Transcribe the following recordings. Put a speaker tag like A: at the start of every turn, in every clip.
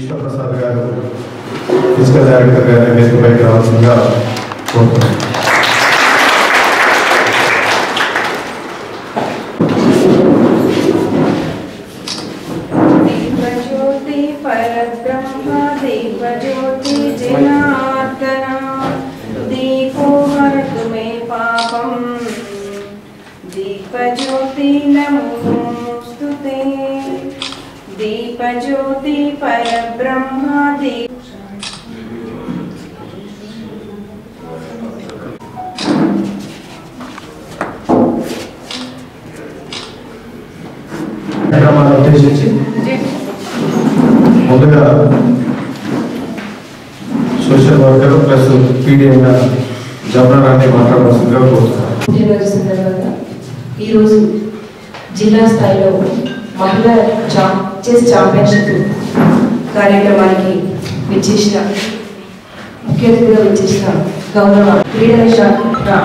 A: విశ్వప్రసాద్ గారు physical director గారిని వేదికపైకి రావాల్సిందిగా కోరుతున్నాను
B: दीपज्योति परब्रह्म दीपज्योति जनार्दन दीपो हरतु मे पापम् दीपज्योति नमोऽस्तु ते दीपज्योति परब्रह्म दीप
A: కార్యక్రమాన్ని ఉద్దేశించి ముందుగా సోషల్ వర్కర్ ప్లస్ పీడిఎం జమరాన్ని మాట్లాడవలసిందిగా కోరుతున్నాను
C: పుట్టినరోజు సందర్భంగా ఈరోజు జిల్లా స్థాయిలో మహిళా చా చెస్ ఛాంపియన్షిప్ కార్యక్రమానికి విచ్చేసిన ముఖ్య అతిథిగా విచ్చేసిన గౌరవ క్రీడల శాఖ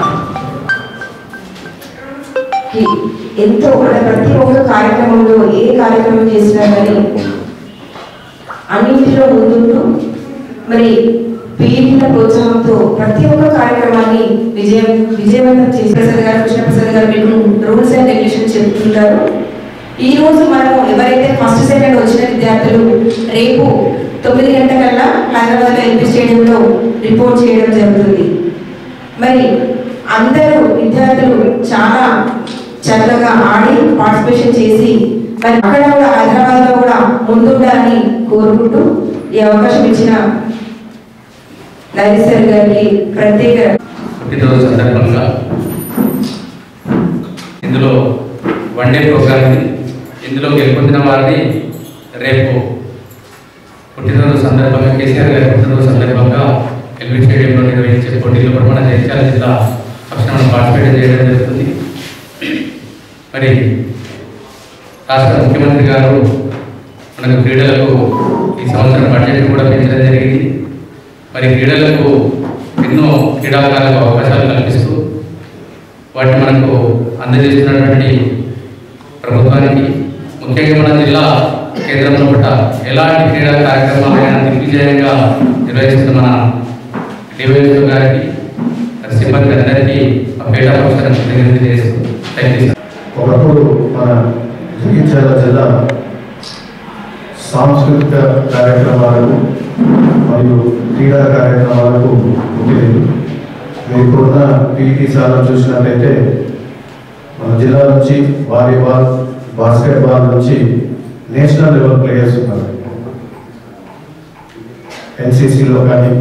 C: కి ఎంతో అంటే ప్రతి ఒక్క కార్యక్రమంలో ఏ కార్యక్రమం చేసినా కానీ అన్నింటిలో ముందుంటూ మరి పీడిత ప్రోత్సాహంతో ప్రతి ఒక్క కార్యక్రమాన్ని విజయం విజయవంతం చేసి ప్రసాద్ గారు కృష్ణప్రసాద్ గారు మీకు రూల్స్ అండ్ రెగ్యులేషన్స్ చెప్తుంటారు ఈ రోజు మనము ఎవరైతే ఫస్ట్ సెకండ్ వచ్చిన విద్యార్థులు రేపు తొమ్మిది గంటలకల్లా హైదరాబాద్ ఎల్పీ స్టేడియంలో రిపోర్ట్ చేయడం జరుగుతుంది మరి అందరూ విద్యార్థులు చాలా చక్కగా ఆడి పార్టిసిపేషన్ చేసి మరి అక్కడ కూడా హైదరాబాద్ లో కూడా ముందుండాలని కోరుకుంటూ ఈ అవకాశం ఇచ్చిన నరేష్ సార్ గారికి ప్రత్యేక
D: పుట్టినరోజు సందర్భంగా ఇందులో వన్ డే ప్రోగ్రామ్ ఇది ఇందులో గెలుపొందిన వారిని రేపు పుట్టినరోజు సందర్భంగా కేసీఆర్ గారి పుట్టినరోజు సందర్భంగా ఎల్బీ స్టేడియంలో నిర్వహించే పోటీల్లో ప్రమాణ జగిత్యాల జిల్లా పక్షాన పార్టిసిపేట్ చేయడం జరుగుతుంది మరి రాష్ట్ర ముఖ్యమంత్రి గారు మనకు క్రీడలకు ఈ సంవత్సరం బడ్జెట్ కూడా పెంచడం జరిగింది మరి క్రీడలకు ఎన్నో క్రీడాకారులకు అవకాశాలు కల్పిస్తూ వాటిని మనకు అందజేస్తున్నటువంటి ప్రభుత్వానికి ముఖ్యంగా మన జిల్లా కేంద్రంలో కూడా ఎలాంటి క్రీడా కార్యక్రమాలైనా దిగ్విజయంగా నిర్వహిస్తున్న మన డివైఎస్ఓ గారికి మరి సిబ్బంది అందరికీ ఆ పేట అవసరం తెలియజేస్తూ థ్యాంక్ యూ సార్
A: ఒకప్పుడు మన జగిత్యాల జిల్లా సాంస్కృతిక కార్యక్రమాలకు మరియు క్రీడా కార్యక్రమాలకు పుట్టింది మీరు ఇప్పుడున్న పీటీ సార్లు చూసినట్లయితే మన జిల్లా నుంచి వాలీబాల్ బాస్కెట్బాల్ నుంచి నేషనల్ లెవెల్ ప్లేయర్స్ ఉన్నారు ఎన్సీసీలో కానీ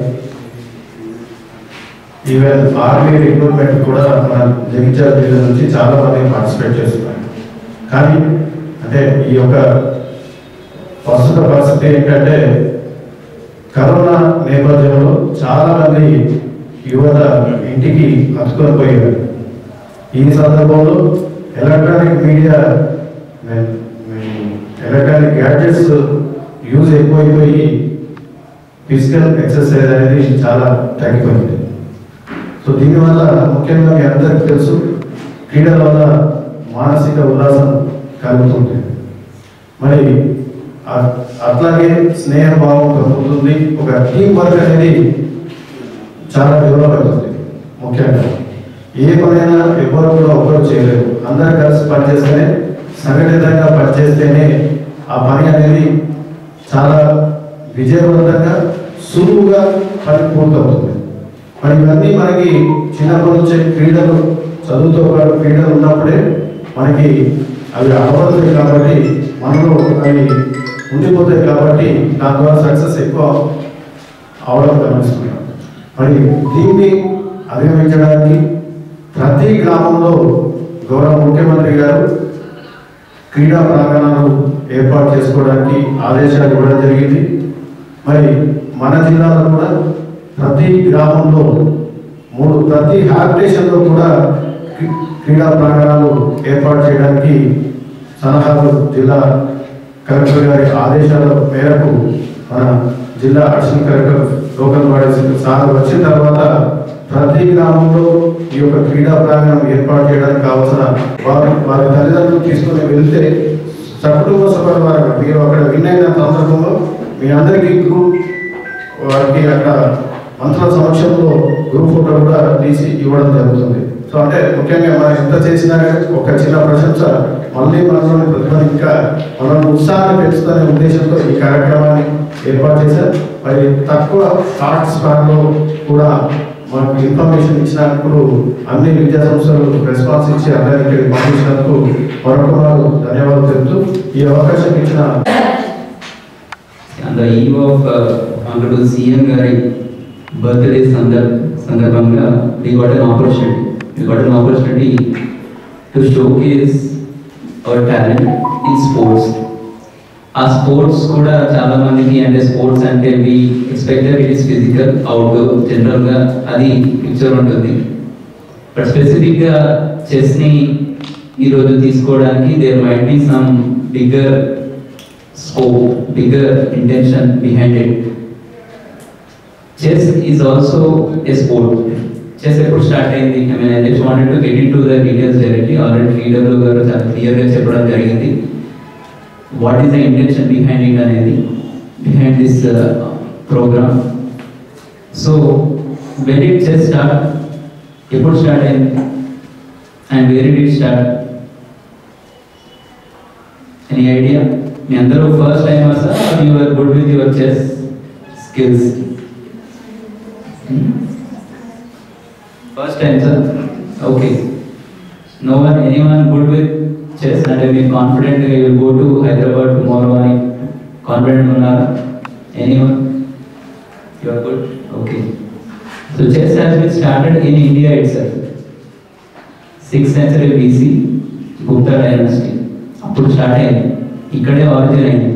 A: ఈవెన్ ఆర్మీ రిక్రూట్మెంట్ కూడా మన జగిత్యాల జిల్లా నుంచి చాలా మంది పార్టిసిపేట్ చేస్తున్నారు కానీ అంటే ఈ యొక్క ప్రస్తుత పరిస్థితి ఏంటంటే కరోనా నేపథ్యంలో చాలా మంది యువత ఇంటికి హత్తుకొని పోయారు ఈ సందర్భంలో electronic media electronic gadgets use ఎక్కువైపోయి ఫిజికల్ ఎక్సర్సైజ్ అనేది చాలా తగ్గిపోయింది సో దీనివల్ల ముఖ్యంగా మీ అందరికీ తెలుసు క్రీడల వల్ల మానసిక ఉల్లాసం కలుగుతుంది మరి అ- అట్లాగే స్నేహభావం కలుగుతుంది ఒక టీం వర్క్ అనేది చాలా డెవలప్ అవుతుంది ముఖ్యంగా ఏ పనైనా ఎవరు కూడా ఒకరు చేయలేరు అందరు కలిసి పనిచేస్తేనే సంఘటితంగా పనిచేస్తేనే ఆ పని అనేది చాలా విజయవంతంగా సులువుగా పని పూర్తవుతుంది మరి ఇవన్నీ మనకి చిన్నప్పటి నుంచే క్రీడలు చదువుతో పాటు క్రీడలు ఉన్నప్పుడే మనకి అవి అలవడుతాయి కాబట్టి మనలో అవి ఉండిపోతాయి కాబట్టి దాని ద్వారా సక్సెస్ ఎక్కువ అవడం గమనిస్తున్నాం మరి దీన్ని అధిగమించడానికి ప్రతి గ్రామంలో గౌరవ ముఖ్యమంత్రి గారు క్రీడా ప్రాంగణాలు ఏర్పాటు చేసుకోవడానికి ఆదేశాలు ఇవ్వడం జరిగింది మరి మన జిల్లాలో కూడా ప్రతి గ్రామంలో మూడు ప్రతి హ్యాబిటేషన్లో కూడా క్రీ- క్రీడా ప్రాంగణాలు ఏర్పాటు చేయడానికి సలహాలు జిల్లా కలెక్టర్ గారి ఆదేశాల మేరకు మన జిల్లా additional collector local bodies sir వచ్చిన తర్వాత ప్రతి గ్రామంలో ఈ యొక్క క్రీడా ప్రాంగణం ఏర్పాటు చేయడానికి కావాల్సిన వారి వారి తల్లిదండ్రులు తీసుకుని వెళ్తే సకుటుంబ సభ్యుల వారు మీరు అక్కడ విన్ అయిన సందర్భంలో మీ అందరికీ గ్రూప్ వారికి అక్కడ మంత్రుల సమక్షంలో గ్రూప్ ఫోటో కూడా తీసి ఇవ్వడం జరుగుతుంది సో అంటే ముఖ్యంగా మనం ఎంత చేసినా కానీ ఒక చిన్న ప్రశంస మళ్ళీ మనలోని ప్రతిభను ఇంకా మనం ఉత్సాహాన్ని పెంచుతున్న ఉద్దేశంతో ఈ కార్యక్రమాన్ని ఏర్పాటు చేశారు మరి తక్కువ షార్ట్ స్పాన్లో కూడా మాకు ఇన్ఫర్మేషన్ ఇచ్చినప్పుడు అన్ని విద్యా సంస్థలు రెస్పాన్స్ ఇచ్చి అందరికీ ఇక్కడికి పంపించినందుకు మరొక మారు ధన్యవాదాలు తెలుపుతూ ఈ అవకాశం ఇచ్చిన
E: on the eve of uh, Honorable CM గారి బర్త్డే సందర్భ సందర్భంగా we got an opportunity we got an opportunity to showcase our talent in sports ఆ స్పోర్ట్స్ కూడా చాలా మందికి అంటే స్పోర్ట్స్ అంటే we expected it is physical outdoor జనరల్గా అది పిక్చర్ ఉంటుంది బట్ స్పెసిఫిక్గా చెస్ని ఈరోజు తీసుకోవడానికి there might be some bigger scope, bigger intention behind it. Chess is also a sport. Chess ఎప్పుడు స్టార్ట్ అయింది I mean I just wanted to get into the details డైరెక్ట్లీ ఆల్రెడీ లీడర్లు గారు చాలా క్లియర్గా చెప్పడం జరిగింది what is the intention behind it అనేది behind this programme so when it chess start ఎప్పుడు స్టార్ట్ అయింది and where it start any idea మీ అందరూ first timers you are good with your chess skills first time sir okay no one any one good with chess అంటే మీరు confident you will go to Hyderabad tomorrow అని confident ఉన్నారా any one you are good okay so chess has been started in India itself six century BC Gupta dynasty అప్పుడు start అయింది ఇక్కడే origin అయింది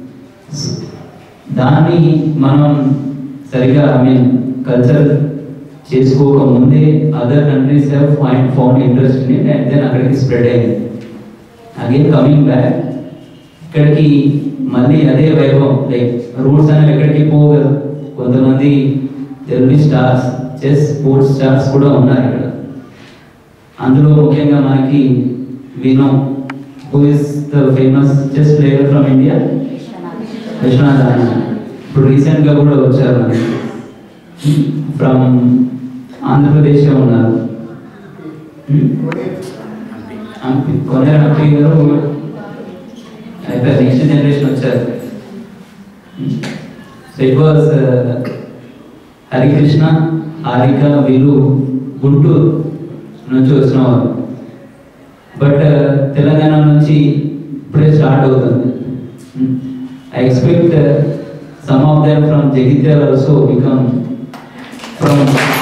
E: దాన్ని మనం సరిగా ఐ మీన్ కల్చర్ చేసుకోక ముందే other countries have find found interest in it and then అక్కడికి స్ప్రెడ్ అయింది అగైన్ కమింగ్ బ్యాక్ ఇక్కడికి మళ్ళీ అదే వైభవం లైక్ రూట్స్ అనేవి ఎక్కడికి పోవు కదా కొంతమంది Telugu stars chess sports stars కూడా ఉన్నారు ఇక్కడ అందులో ముఖ్యంగా మనకి వినో who is the famous chess player from India Viswanath Anand ఇప్పుడు రీసెంట్గా కూడా వచ్చారు ఫ్రమ్ ఆంధ్రప్రదేశ్లో ఉన్నారు కొనే హంపి గారు అయితే నెక్స్ట్ జనరేషన్ వచ్చారు so it was Harikrishna Harika వీళ్ళు గుంటూరు నుంచి వచ్చినవారు బట్ తెలంగాణ నుంచి ఇప్పుడే స్టార్ట్ అవుతుంది I expect some of them from Jagtial also become from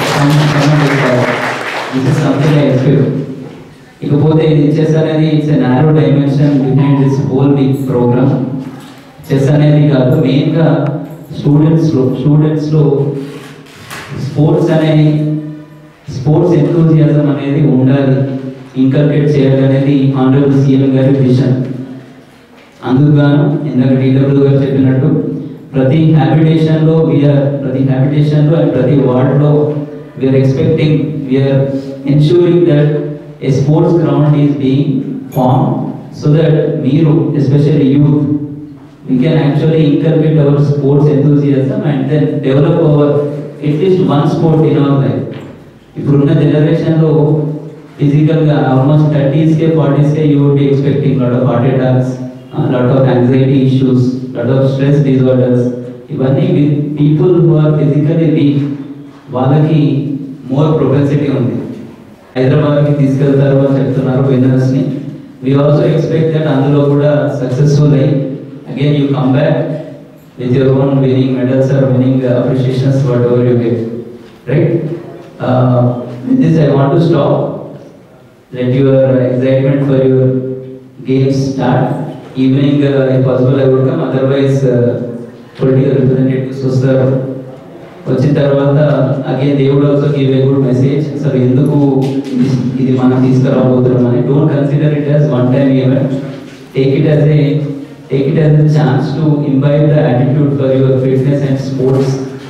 E: this is something I expect ఇకపోతే ఇది చెస్ అనేది it's a narrow dimension behind this whole big programme chess అనేది కాదు మెయిన్గా స్టూడెంట్స్లో స్టూడెంట్స్లో స్పోర్ట్స్ అనేది స్పోర్ట్స్ ఎంతూజియాజం అనేది ఉండాలి ఇంకల్కేట్ చేయాలి అనేది ఆనరబుల్ సీఎం గారి విజన్ అందుకు గాను ఇందాక డీడబ్ల్యూ గారు చెప్పినట్టు ప్రతి హ్యాబిటేషన్లో వీఆర్ ప్రతి హ్యాబిటేషన్లో అండ్ ప్రతి వార్డ్లో we are expecting we are ensuring that a sports ground is being form so that మీరు especially youth we can actually inculcate our sports enthusiasm and then develop our at least one sport in our life. ఇప్పుడున్న జనరేషన్లో ఫిజికల్గా almost థర్టీస్కే ఫార్టీస్కే you would be expecting lot of heart attacks lot of anxiety issues lot of stress disorders ఇవన్నీ with people who are physically weak వాళ్ళకి more propensity ఉంది హైదరాబాద్కి తీసుకెళ్తారు అని చెప్తున్నారు విన్నర్స్ని వి ఆల్సో ఎక్స్పెక్ట్ దట్ అందులో కూడా సక్సెస్ఫుల్ అయ్యి again you come back with your own winning medals or winning uh, appreciations whatever you get right uh, with this i want to stop let your excitement for your games start evening uh, if possible i would come otherwise uh, political representatives వస్తారు వచ్చిన తర్వాత again దేవుడు also give a good message అసలు ఎందుకు ఇది- ఇది మనం తీసుకురాబోతున్నాం అని don't consider it as one time event take it as a take it as a chance to imbibe the attitude for your fitness and sports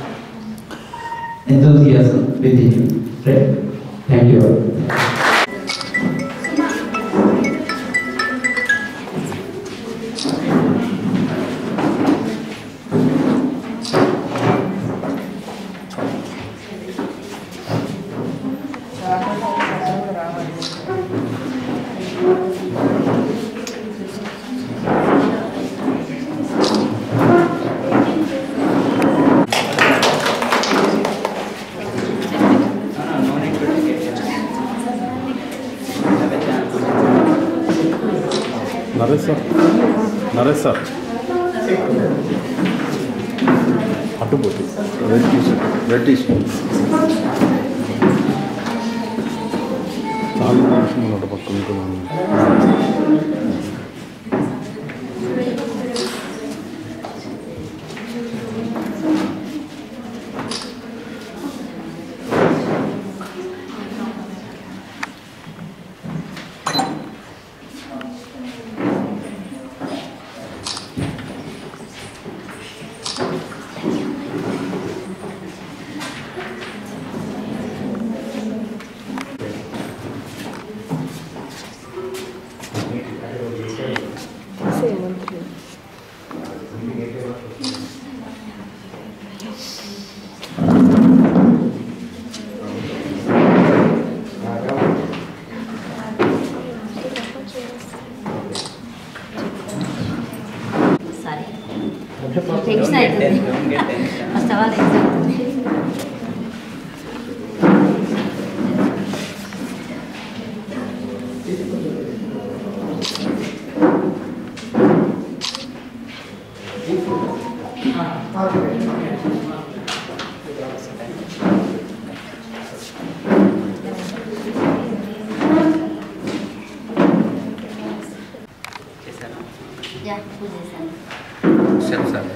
E: enthusiasm within you. Right? Thank you. all.
F: Naresh sir Naresh sir అడ్డుపోతే red T-shirt red T-shirt చాలా నిమిషం ఉన్నాడు పక్కన ఉంటున్నాను
G: sorry tension అవుతుంది first of all exam అవుతుంది
D: చేశారా
G: yeah పూజ చేశాను
D: చెప్పు సార్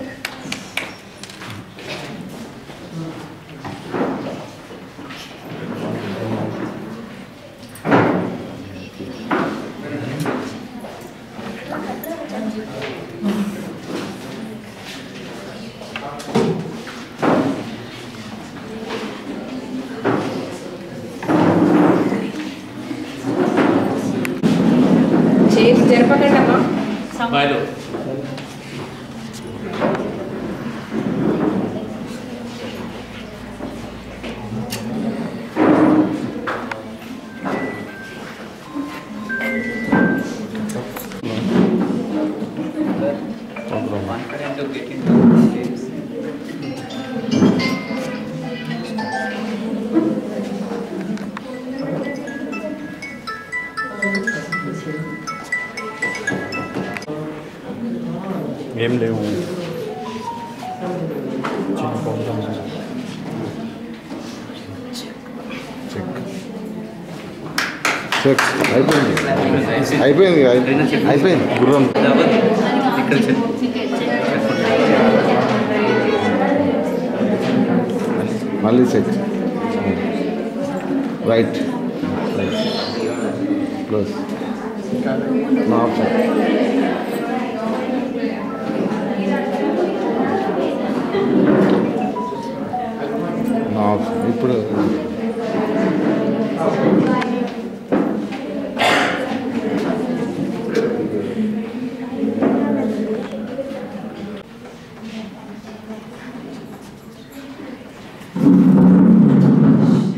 C: చేసి జరపకండి అమ్మా
D: బాయ్లో
F: ఏం లేవు చిన్న ప్రాబ్లమ్స్ చెక్
H: చెక్ అయిపోయింది అయిపోయింది అయి- అయిపోయింది గుర్రం
D: ఇక్కడ చెప్పు
H: మళ్ళీ చెక్ రైట్ రైట్ క్లోజ్ నా ఆప్షన్ నా ఆప్షన్ ఇప్పుడు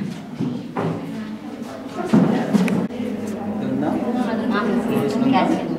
G: క్యాన్సిల్